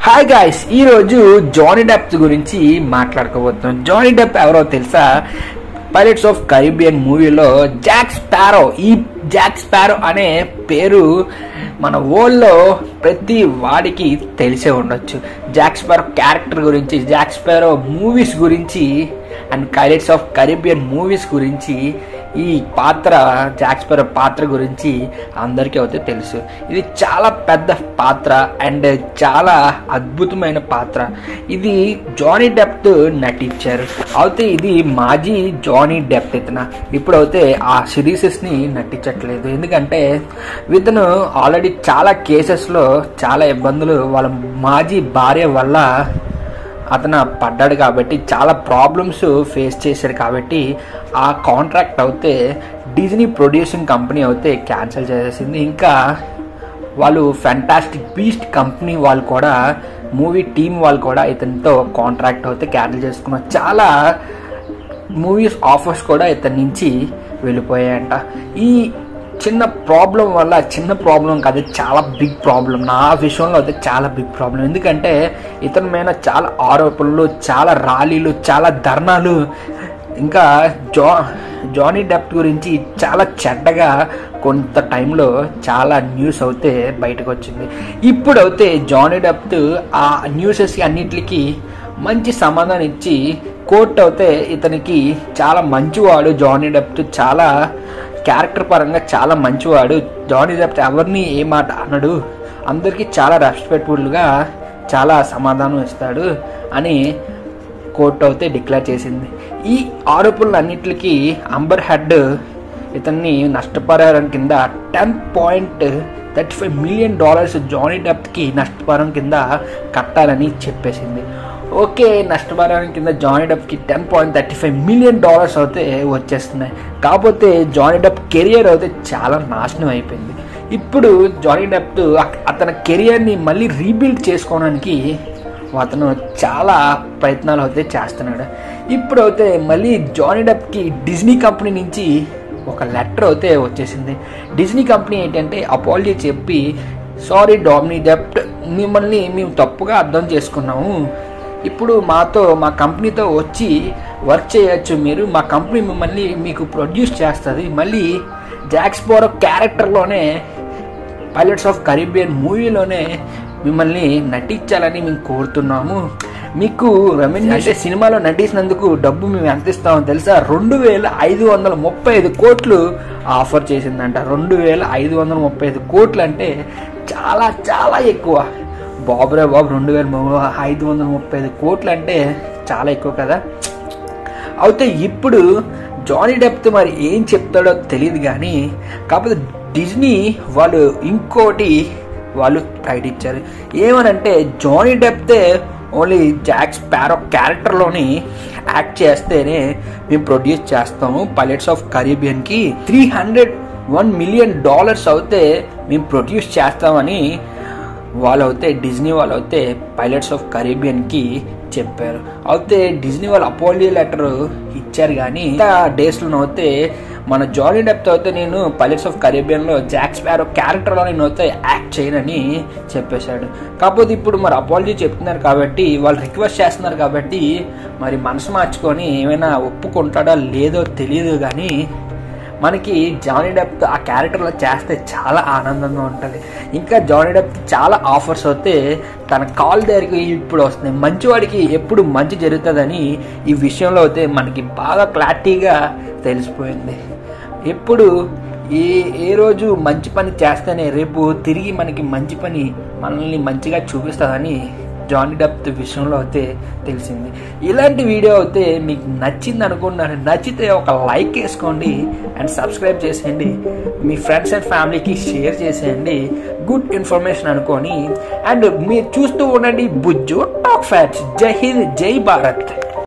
hi guys ఈ రోజు Johnny డెప్ గురించి మాట్లాడుకోబోతున్నాం జానీ డెప్ ఎవరో తెలుసా పైలట్స్ ఆఫ్ కరీబియన్ మూవీలో జాక్ స్పారో ఈ జాక్ స్పారో అనే పేరు మన వరల్డ్లో ప్రతి వాడికి తెలిసే ఉండొచ్చు జాక్ స్పారో క్యారెక్టర్ గురించి జాక్ స్పారో మూవీస్ గురించి and pilots of Caribbean movies గురించి ఈ పాత్ర జాక్ స్పారో పాత్ర గురించి అందరికీ అయితే తెలుసు ఇది చాలా పెద్ద పాత్ర అండ్ చాలా అద్భుతమైన పాత్ర ఇది జానీ డెప్త్ నటించారు అయితే ఇది మాజీ జానీ డెప్త్ ఇతను ఇప్పుడైతే ఆ సిరీసెస్ని నటించట్లేదు ఎందుకంటే ఇతను ఆల్రెడీ చాలా కేసెస్లో చాలా ఇబ్బందులు వాళ్ళ మాజీ భార్య వల్ల అతను పడ్డాడు కాబట్టి చాలా ప్రాబ్లమ్స్ ఫేస్ చేశాడు కాబట్టి ఆ కాంట్రాక్ట్ అయితే డిజ్నీ ప్రొడ్యూసింగ్ కంపెనీ అయితే క్యాన్సిల్ చేసేసింది ఇంకా వాళ్ళు ఫ్యాంటాస్టిక్ బీస్ట్ కంపెనీ వాళ్ళు కూడా మూవీ టీం వాళ్ళు కూడా ఇతనితో కాంట్రాక్ట్ అయితే క్యాన్సిల్ చేసుకున్నారు చాలా మూవీస్ ఆఫర్స్ కూడా ఇతని నుంచి వెళ్ళిపోయాయంట ఈ చిన్న ప్రాబ్లం వల్ల చిన్న ప్రాబ్లం కాదు చాలా బిగ్ ప్రాబ్లం నా విషయంలో అయితే చాలా బిగ్ ప్రాబ్లం ఎందుకంటే ఇతని మీద చాలా ఆరోపణలు చాలా ర్యాలీలు చాలా ధర్నాలు ఇంకా జా జానీ డెప్త్ గురించి చాలా చెడ్డగా కొంత టైంలో చాలా న్యూస్ అయితే బయటకు వచ్చింది ఇప్పుడు అయితే జానీ డెప్త్ ఆ న్యూసెస్ అన్నిటికీ మంచి సమాధానం ఇచ్చి కోర్టు అయితే ఇతనికి చాలా మంచివాడు జానీ డెప్త్ చాలా క్యారెక్టర్ పరంగా చాలా మంచివాడు జానీ డెప్త్ ఎవరిని ఏ మాట అనడు అందరికీ చాలా రెస్పెక్ట్ఫుల్గా చాలా సమాధానం ఇస్తాడు అని కోర్టు అయితే డిక్లేర్ చేసింది ఈ ఆరోపణలన్నిటికీ అంబర్ హెడ్ ఇతన్ని నష్టపరిహారం కింద ten point thirty five million dollars Johnny డెప్త్కి నష్టపరిహారం కింద కట్టాలని చెప్పేసింది ఓకే నష్టపరిహారం కింద జానీ డెప్కి ten point thirty five million dollars అయితే వచ్చేస్తున్నాయి కాకపోతే జానీ డెప్ కెరియర్ అయితే చాలా నాశనం అయిపోయింది ఇప్పుడు జానీ డెప్ అతని కెరియర్ని మళ్ళీ రీబిల్డ్ చేసుకోవడానికి అతను చాలా ప్రయత్నాలు అయితే చేస్తున్నాడు ఇప్పుడు అయితే మళ్ళీ జానీ డెప్కి డిజ్నీ కంపెనీ నుంచి ఒక లెటర్ అయితే వచ్చేసింది డిజ్నీ కంపెనీ ఏంటంటే అపాలజీ చెప్పి సారీ డామినీ డెప్ట్ మిమ్మల్ని మేము తప్పుగా అర్థం చేసుకున్నాము ఇప్పుడు మాతో మా కంపెనీతో వచ్చి వర్క్ చేయొచ్చు మీరు మా కంపెనీ మిమ్మల్ని మీకు ప్రొడ్యూస్ చేస్తుంది మళ్ళీ జాక్స్పోరో క్యారెక్టర్లోనే పైలట్స్ ఆఫ్ కరీబియన్ మూవీలోనే మిమ్మల్ని నటించాలని మేము కోరుతున్నాము మీకు రెవెన్యూ అంటే సినిమాలో నటించినందుకు డబ్బు మేము ఎంత ఇస్తామో తెలుసా రెండు వేల ఐదు వందల ముప్పై ఐదు కోట్లు ఆఫర్ చేసిందంట రెండు వేల ఐదు వందల ముప్పై ఐదు కోట్లు అంటే చాలా చాలా ఎక్కువ బాబురే బాబు రెండు వేల ఐదు వందల ముప్పై ఐదు కోట్లు అంటే చాలా ఎక్కువ కదా అయితే ఇప్పుడు జానీ డెప్త్ మరి ఏం చెప్తాడో తెలియదు కానీ కాకపోతే డిజ్నీ వాళ్ళు ఇంకోటి వాళ్ళు ప్రకటించారు ఏమనంటే జానీ డెప్తే ఓన్లీ జాక్ స్పారో క్యారెక్టర్లోని యాక్ట్ చేస్తేనే మేము ప్రొడ్యూస్ చేస్తాము పైలట్స్ ఆఫ్ కరీబియన్కి three hundred one million dollars అయితే మేము ప్రొడ్యూస్ చేస్తామని వాళ్ళు అయితే డిజ్నీ వాళ్ళు అయితే పైలట్స్ ఆఫ్ కరీబియన్కి చెప్పారు అయితే డిజ్నీ వాళ్ళు అపాలజీ లెటర్ ఇచ్చారు కానీ డేస్లో అయితే మన జానీ డెప్త్ అయితే నేను పైలట్స్ ఆఫ్ కరీబియన్లో జాక్ స్పారో క్యారెక్టర్లో నేను అయితే యాక్ట్ చేయనని చెప్పేశాడు కాకపోతే ఇప్పుడు మరి అపాలజీ చెప్తున్నారు కాబట్టి వాళ్ళు రిక్వెస్ట్ చేస్తున్నారు కాబట్టి మరి మనసు మార్చుకొని ఏమైనా ఒప్పుకుంటాడో లేదో తెలియదు కానీ మనకి జానీ డెప్త్ ఆ క్యారెక్టర్లో చేస్తే చాలా ఆనందంగా ఉంటుంది ఇంకా జానీ డెప్త్ చాలా ఆఫర్స్ వస్తే తన కాల్ దగ్గరికి ఇప్పుడు వస్తున్నాయి మంచివాడికి ఎప్పుడు మంచి జరుగుతుందని ఈ విషయంలో అయితే మనకి బాగా క్లారిటీగా తెలిసిపోయింది ఎప్పుడు ఏ ఏ రోజు మంచి పని చేస్తేనే రేపు తిరిగి మనకి మంచి పని మనల్ని మంచిగా చూపిస్తుందని జానీ డెప్త్ విషయంలో అయితే తెలిసింది ఇలాంటి వీడియో అయితే మీకు నచ్చింది అనుకున్నాను నచ్చితే ఒక లైక్ వేసుకోండి అండ్ సబ్స్క్రైబ్ చేసేయండి మీ ఫ్రెండ్స్ అండ్ ఫ్యామిలీకి షేర్ చేసేయండి గుడ్ ఇన్ఫర్మేషన్ అనుకొని అండ్ మీరు చూస్తూ ఉండండి బుజ్జు టాక్ ఫ్యాట్స్ జై హింద్ జై భారత్